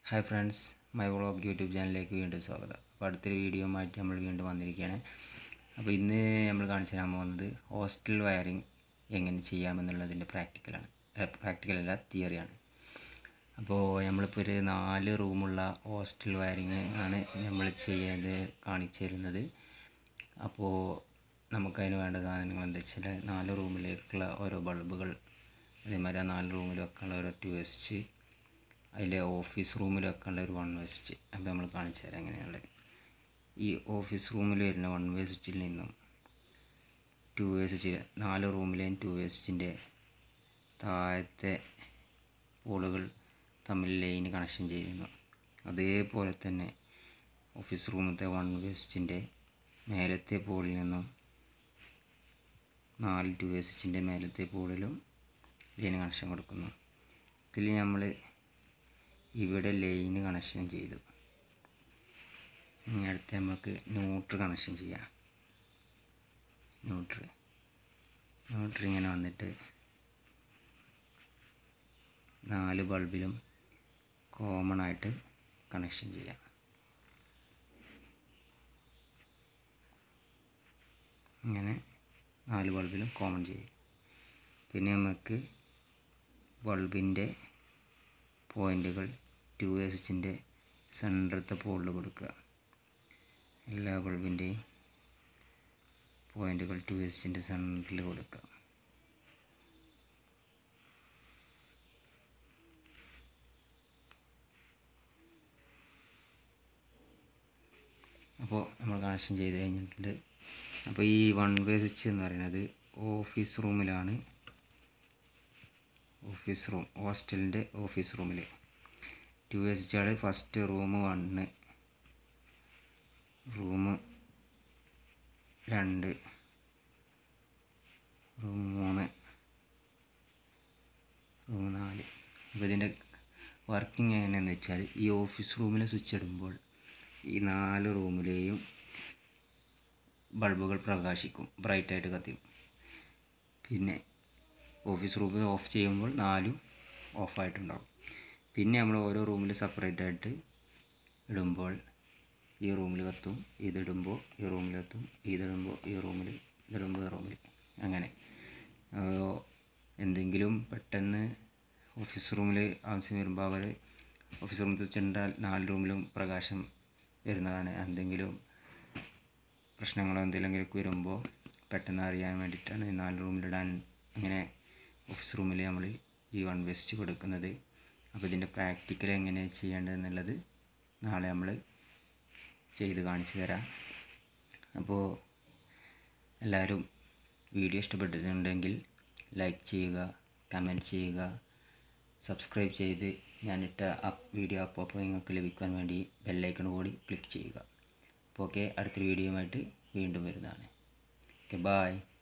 hi friends my vlog YouTube ചാനലിലേക്ക് വീണ്ടും സ്വാഗതം അപ്പോൾ അടുത്തൊരു വീഡിയോ ആയിട്ട് നമ്മൾ വീണ്ടും വന്നിരിക്കുകയാണ് അപ്പോൾ ഇന്ന് നമ്മൾ കാണിച്ചു തരാൻ പോകുന്നത് ഹോസ്റ്റൽ വയറിംഗ് എങ്ങനെ ചെയ്യാമെന്നുള്ളതിൻ്റെ പ്രാക്ടിക്കലാണ് പ്രാക്ടിക്കലല്ല തിയറിയാണ് അപ്പോൾ നമ്മളിപ്പോൾ ഒരു നാല് റൂമുള്ള ഹോസ്റ്റൽ വയറിങ് ആണ് നമ്മൾ ചെയ്യാൻ കാണിച്ചു തരുന്നത് അപ്പോൾ നമുക്കതിന് വേണ്ട സാധനങ്ങൾ എന്താ വെച്ചാൽ നാല് റൂമിലേക്കുള്ള ഓരോ ബൾബുകൾ അതേമാതിരി ആ നാല് റൂമിൽ വെക്കാനുള്ള ഓരോ ടു വെസ്റ്റ് അതിലെ ഓഫീസ് റൂമിൽ വെക്കാനുള്ള ഒരു വൺ വെസ്റ്റ് അപ്പോൾ നമ്മൾ കാണിച്ചു തരാം എങ്ങനെയുള്ളത് ഈ ഓഫീസ് റൂമിൽ വരുന്ന വൺ വേ സ്വിച്ചിൽ നിന്നും ടു വേ സ്വിച്ച് നാല് റൂമിലെയും ടു വേ സ്വിച്ചിൻ്റെ താഴത്തെ പോളുകൾ തമ്മിൽ ലൈൻ കണക്ഷൻ ചെയ്യുന്നു അതേപോലെ തന്നെ ഓഫീസ് റൂമിലത്തെ വൺ വേ സ്വിച്ചിൻ്റെ മേലത്തെ പോളിൽ നിന്നും നാല് ടു വേ സ്വിച്ചിൻ്റെ മേലത്തെ പോളിലും ലൈൻ കണക്ഷൻ കൊടുക്കുന്നു ഇതിൽ നമ്മൾ ഇവിടെ ലൈന് കണക്ഷൻ ചെയ്തു ഇനി അടുത്ത് നമുക്ക് ന്യൂട്രൽ കണക്ഷൻ ചെയ്യാം ന്യൂട്രൽ ന്യൂട്രൽ ഇങ്ങനെ വന്നിട്ട് നാല് ബൾബിലും കോമൺ ആയിട്ട് കണക്ഷൻ ചെയ്യാം ഇങ്ങനെ നാല് ബൾബിലും കോമൺ ചെയ്യും പിന്നെ നമുക്ക് ബൾബിൻ്റെ പോയിൻ്റുകൾ ടു എ സ്വിച്ചിൻ്റെ സെൻറ്ററത്തെ പോളിൽ കൊടുക്കുക എല്ലാ ബൾബിൻ്റെയും പോയിൻ്റുകൾ ടു എ സ്വിച്ചിൻ്റെ സെൻറ്ററിൽ കൊടുക്കുക അപ്പോൾ നമ്മൾ കണക്ഷൻ ചെയ്ത് കഴിഞ്ഞിട്ടുണ്ട് അപ്പോൾ ഈ വൺ വേ സ്വിച്ച് എന്ന് പറയുന്നത് ഓഫീസ് റൂമിലാണ് ഓഫീസ് റൂം ഹോസ്റ്റലിൻ്റെ ഓഫീസ് റൂമിൽ ടു വേ സ്വിച്ചാണ് ഫസ്റ്റ് റൂം വണ്ണ് റൂം രണ്ട് റൂം മൂന്ന് റൂം നാല് അപ്പോൾ ഇതിൻ്റെ വർക്കിംഗ് എങ്ങനെയാണെന്ന് വെച്ചാൽ ഈ ഓഫീസ് റൂമിൽ സ്വിച്ച് ഇടുമ്പോൾ ഈ നാല് റൂമിലെയും ബൾബുകൾ പ്രകാശിക്കും ബ്രൈറ്റായിട്ട് കത്തിക്കും പിന്നെ ഓഫീസ് റൂമിൽ ഓഫ് ചെയ്യുമ്പോൾ നാലും ഓഫായിട്ടുണ്ടാവും പിന്നെ നമ്മൾ ഓരോ റൂമിൽ സെപ്പറേറ്റ് ആയിട്ട് ഇടുമ്പോൾ ഈ റൂമിൽ കത്തും ഇതിടുമ്പോൾ ഈ റൂമിൽ കത്തും ഇതിടുമ്പോൾ ഈ റൂമിൽ ഇതിടുമ്പോൾ ഈ റൂമിൽ അങ്ങനെ എന്തെങ്കിലും പെട്ടെന്ന് ഓഫീസ് റൂമിൽ ആവശ്യം വരുമ്പോൾ അവർ ഓഫീസ് റൂമിൽ വെച്ചിട്ടുണ്ടാൽ നാല് റൂമിലും പ്രകാശം വരുന്നതാണ് എന്തെങ്കിലും പ്രശ്നങ്ങളോ എന്തെങ്കിലുമൊക്കെ വരുമ്പോൾ പെട്ടെന്ന് അറിയാൻ വേണ്ടിയിട്ടാണ് ഈ നാല് റൂമിലിടാൻ അങ്ങനെ ഓഫീസ് റൂമിൽ നമ്മൾ ഈ വൺ വെസ്റ്റ് കൊടുക്കുന്നത് അപ്പോൾ ഇതിൻ്റെ പ്രാക്ടിക്കൽ എങ്ങനെ ചെയ്യേണ്ടതെന്നുള്ളത് നാളെ നമ്മൾ ചെയ്ത് കാണിച്ചു തരാം അപ്പോൾ എല്ലാവരും വീഡിയോ ഇഷ്ടപ്പെട്ടിട്ടുണ്ടെങ്കിൽ ലൈക്ക് ചെയ്യുക കമൻറ്റ് ചെയ്യുക സബ്സ്ക്രൈബ് ചെയ്ത് ഞാനിട്ട അപ്പ് വീഡിയോ അപ്പോൾ അപ്പോൾ നിങ്ങൾക്ക് ലഭിക്കാൻ വേണ്ടി ബെല്ലൈക്കൺ കൂടി ക്ലിക്ക് ചെയ്യുക അപ്പോൾ ഓക്കെ അടുത്തൊരു വീഡിയോയുമായിട്ട് വീണ്ടും വരുന്നതാണ് ഓക്കെ ബായ്